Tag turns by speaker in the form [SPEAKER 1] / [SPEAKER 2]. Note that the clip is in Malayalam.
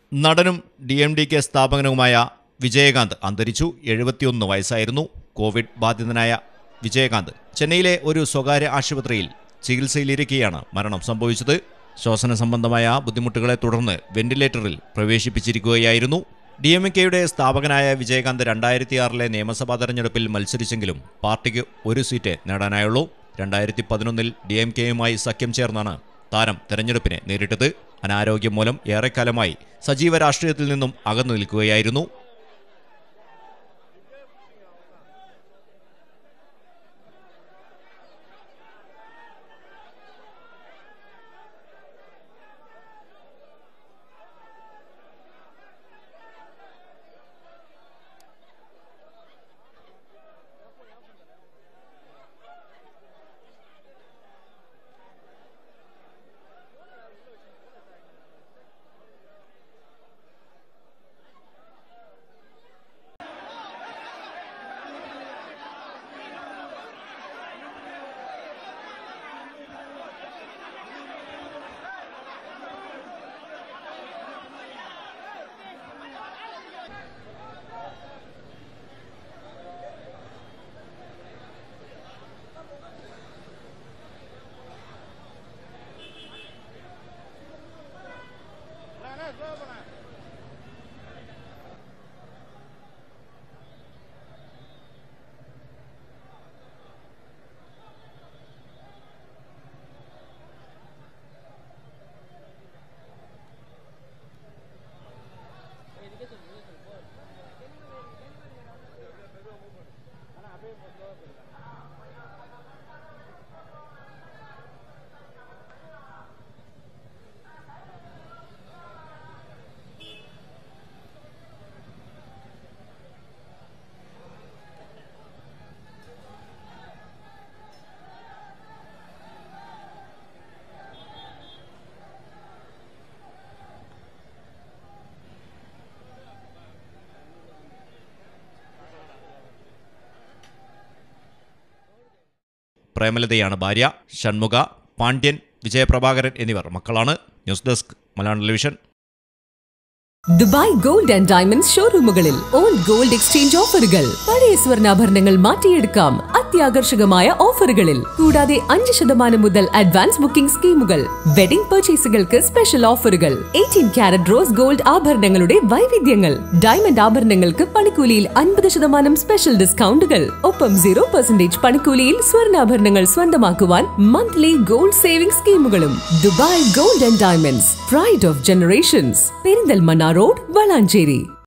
[SPEAKER 1] നടനും ഡി എം ഡി കെ സ്ഥാപകനുമായ വിജയകാന്ത് അന്തരിച്ചു എഴുപത്തിയൊന്ന് വയസ്സായിരുന്നു കോവിഡ് ബാധിതനായ വിജയകാന്ത് ചെന്നൈയിലെ ഒരു സ്വകാര്യ ആശുപത്രിയിൽ ചികിത്സയിലിരിക്കെയാണ് മരണം സംഭവിച്ചത് ശ്വസന സംബന്ധമായ ബുദ്ധിമുട്ടുകളെ തുടർന്ന് വെന്റിലേറ്ററിൽ പ്രവേശിപ്പിച്ചിരിക്കുകയായിരുന്നു ഡി എം കെയുടെ സ്ഥാപകനായ വിജയകാന്ത് രണ്ടായിരത്തി ആറിലെ നിയമസഭാ തെരഞ്ഞെടുപ്പിൽ മത്സരിച്ചെങ്കിലും പാർട്ടിക്ക് ഒരു സീറ്റ് നേടാനായുള്ളൂ രണ്ടായിരത്തി പതിനൊന്നിൽ ഡി എം കെയുമായി സഖ്യം ചേർന്നാണ് താരം തെരഞ്ഞെടുപ്പിനെ നേരിട്ടത് അനാരോഗ്യം മൂലം ഏറെക്കാലമായി സജീവ രാഷ്ട്രീയത്തിൽ നിന്നും അകന്നു നിൽക്കുകയായിരുന്നു പ്രേമലതയാണ് ഭാര്യ ഷൺമുഖ പാണ്ഡ്യൻ വിജയപ്രഭാകരൻ എന്നിവർ മക്കളാണ് news desk Malayalam television
[SPEAKER 2] Dubai gold and diamonds ഷോറൂമുകളിൽ ഓൾഡ് ഗോൾഡ് എക്സ്ചേഞ്ച് ഓഫറുകൾ പഴയ സ്വർണ്ണാഭരണങ്ങൾ മാറ്റിയെടുക്കാം അത്യാകർഷകമായ ഓഫറുകളിൽ കൂടാതെ അഞ്ച് ശതമാനം മുതൽ അഡ്വാൻസ് ബുക്കിംഗ് സ്കീമുകൾ വെഡിംഗ് പർച്ചേസുകൾക്ക് സ്പെഷ്യൽ ഓഫറുകൾ എയ്റ്റീൻ ക്യാരറ്റ് റോസ് ഗോൾഡ് ആഭരണങ്ങളുടെ വൈവിധ്യങ്ങൾ ഡയമണ്ട് ആഭരണങ്ങൾക്ക് പണിക്കൂലിയിൽ അൻപത് ശതമാനം സ്പെഷ്യൽ ഡിസ്കൗണ്ടുകൾ ഒപ്പം സീറോ പെർസെന്റേജ് പണിക്കൂലിയിൽ സ്വർണ്ണാഭരണങ്ങൾ സ്വന്തമാക്കുവാൻ മന്ത്ലി ഗോൾഡ് സേവിംഗ് സ്കീമുകളും Dubai gold and diamonds pride of generations Perinthalmanna road Valanchery